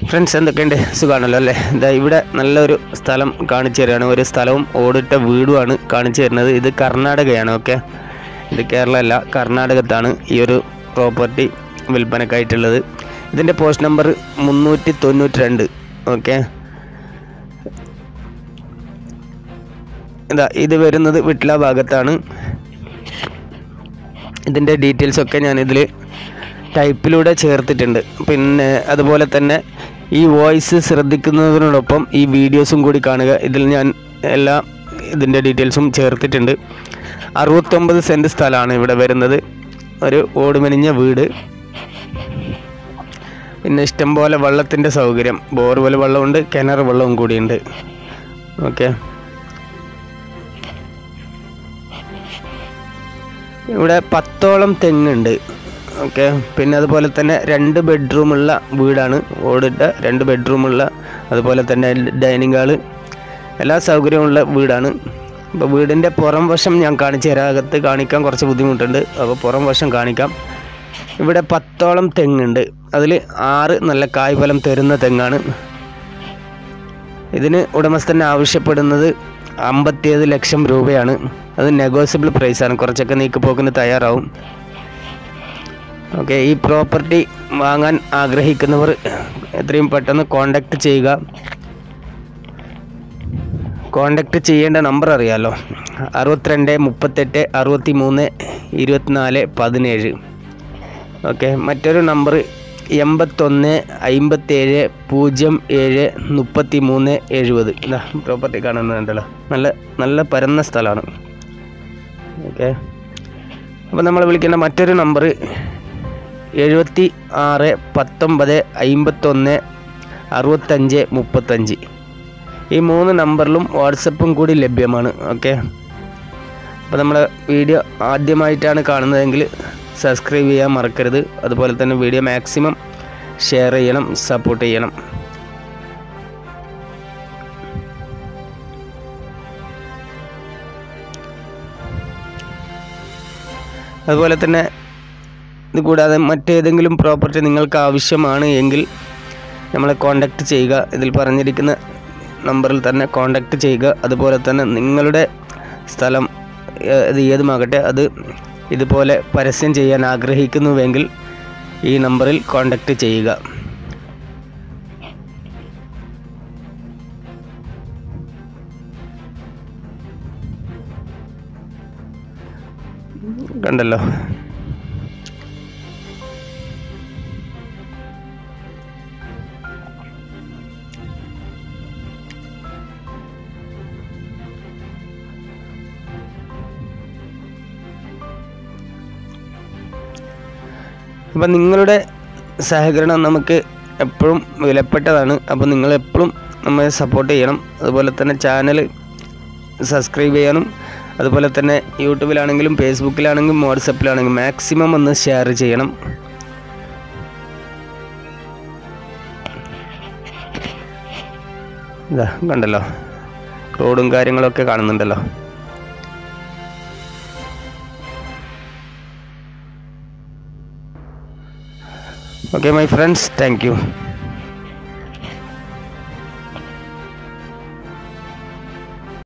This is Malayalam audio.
ഫ്രണ്ട്സ് എന്തൊക്കെയുണ്ട് സുഖമാണല്ലോ അല്ലേ ഇതാ ഇവിടെ നല്ലൊരു സ്ഥലം കാണിച്ചു തരികയാണ് ഒരു സ്ഥലവും ഓടിട്ട വീടുമാണ് കാണിച്ചു തരുന്നത് ഇത് കർണാടകയാണ് ഓക്കെ ഇത് കേരള അല്ല കർണാടകത്താണ് ഈ ഒരു പ്രോപ്പർട്ടി വിൽപ്പനക്കായിട്ടുള്ളത് ഇതിൻ്റെ പോസ്റ്റ് നമ്പർ മുന്നൂറ്റി തൊണ്ണൂറ്റി രണ്ട് ഓക്കെ ഇതാ ഇത് വരുന്നത് വിട്ല ഭാഗത്താണ് ഇതിൻ്റെ ഡീറ്റെയിൽസ് ഒക്കെ ഞാനിതിൽ ടൈപ്പിലൂടെ ചേർത്തിട്ടുണ്ട് പിന്നെ അതുപോലെ തന്നെ ഈ വോയിസ് ശ്രദ്ധിക്കുന്നതിനോടൊപ്പം ഈ വീഡിയോസും കൂടി കാണുക ഇതിൽ ഞാൻ എല്ലാ ഇതിൻ്റെ ഡീറ്റെയിൽസും ചേർത്തിട്ടുണ്ട് അറുപത്തൊമ്പത് സെൻറ്റ് സ്ഥലമാണ് ഇവിടെ വരുന്നത് ഒരു ഓടുമെനിഞ്ഞ വീട് പിന്നെ ഇഷ്ടംപോലെ വെള്ളത്തിൻ്റെ സൗകര്യം ബോർവെൽ വെള്ളമുണ്ട് കിണർ വെള്ളവും കൂടിയുണ്ട് ഓക്കെ ഇവിടെ പത്തോളം തെങ്ങുണ്ട് ഓക്കെ പിന്നെ അതുപോലെ തന്നെ രണ്ട് ബെഡ്റൂമുള്ള വീടാണ് ഓടിട്ട രണ്ട് ബെഡ്റൂമുള്ള അതുപോലെ തന്നെ ഡൈനിങ് ഹാള് എല്ലാ സൗകര്യമുള്ള വീടാണ് അപ്പോൾ വീടിൻ്റെ പുറം വശം ഞാൻ കാണിച്ചു തരാം അകത്ത് കാണിക്കാൻ കുറച്ച് ബുദ്ധിമുട്ടുണ്ട് അപ്പോൾ പുറം വശം കാണിക്കാം ഇവിടെ പത്തോളം തെങ്ങുണ്ട് അതിൽ ആറ് നല്ല കായ്ഫലം തരുന്ന തെങ്ങാണ് ഇതിന് ഉടമസ്ഥൻ ആവശ്യപ്പെടുന്നത് അമ്പത്തിയേഴ് ലക്ഷം രൂപയാണ് അത് നെഗോസിബിൾ പ്രൈസാണ് കുറച്ചൊക്കെ നീക്കുപോക്കിന് തയ്യാറാവും ഓക്കെ ഈ പ്രോപ്പർട്ടി വാങ്ങാൻ ആഗ്രഹിക്കുന്നവർ എത്രയും പെട്ടെന്ന് കോണ്ടാക്ട് ചെയ്യുക കോണ്ടാക്ട് ചെയ്യേണ്ട നമ്പർ അറിയാമല്ലോ അറുപത്തിരണ്ട് മുപ്പത്തെട്ട് അറുപത്തി മൂന്ന് ഇരുപത്തിനാല് പതിനേഴ് ഓക്കെ മറ്റൊരു നമ്പർ എൺപത്തൊന്ന് അമ്പത്തേഴ് പൂജ്യം ഏഴ് മുപ്പത്തി മൂന്ന് എഴുപത് ഇതാ പ്രോപ്പർട്ടി കാണുന്നുണ്ടല്ലോ നല്ല നല്ല പരന്ന സ്ഥലമാണ് ഓക്കെ അപ്പോൾ നമ്മൾ വിളിക്കേണ്ട മറ്റൊരു നമ്പർ എഴുപത്തി ആറ് പത്തൊമ്പത് അമ്പത്തൊന്ന് അറുപത്തഞ്ച് മുപ്പത്തഞ്ച് ഈ മൂന്ന് നമ്പറിലും വാട്സപ്പും കൂടി ലഭ്യമാണ് ഓക്കെ അപ്പോൾ നമ്മുടെ വീഡിയോ ആദ്യമായിട്ടാണ് കാണുന്നതെങ്കിൽ സബ്സ്ക്രൈബ് ചെയ്യാൻ മറക്കരുത് അതുപോലെ തന്നെ വീഡിയോ മാക്സിമം ഷെയർ ചെയ്യണം സപ്പോർട്ട് ചെയ്യണം അതുപോലെ തന്നെ ഇത് കൂടാതെ മറ്റേതെങ്കിലും പ്രോപ്പർട്ടി നിങ്ങൾക്ക് ആവശ്യമാണ് എങ്കിൽ നമ്മളെ കോണ്ടാക്ട് ചെയ്യുക ഇതിൽ പറഞ്ഞിരിക്കുന്ന നമ്പറിൽ തന്നെ കോണ്ടാക്ട് ചെയ്യുക അതുപോലെ തന്നെ നിങ്ങളുടെ സ്ഥലം ഏ- ഇത് ഏതുമാകട്ടെ അത് ഇതുപോലെ പരസ്യം ചെയ്യാൻ ആഗ്രഹിക്കുന്നുവെങ്കിൽ ഈ നമ്പറിൽ കോണ്ടാക്ട് ചെയ്യുക കണ്ടല്ലോ അപ്പം നിങ്ങളുടെ സഹകരണം നമുക്ക് എപ്പോഴും വിലപ്പെട്ടതാണ് അപ്പോൾ നിങ്ങൾ എപ്പോഴും നമ്മളെ സപ്പോർട്ട് ചെയ്യണം അതുപോലെ തന്നെ ചാനൽ സബ്സ്ക്രൈബ് ചെയ്യാനും അതുപോലെ തന്നെ യൂട്യൂബിലാണെങ്കിലും ഫേസ്ബുക്കിലാണെങ്കിലും വാട്സപ്പിലാണെങ്കിലും മാക്സിമം ഒന്ന് ഷെയർ ചെയ്യണം ഇതാ കണ്ടല്ലോ റോഡും കാര്യങ്ങളൊക്കെ കാണുന്നുണ്ടല്ലോ Okay, my friends, thank you.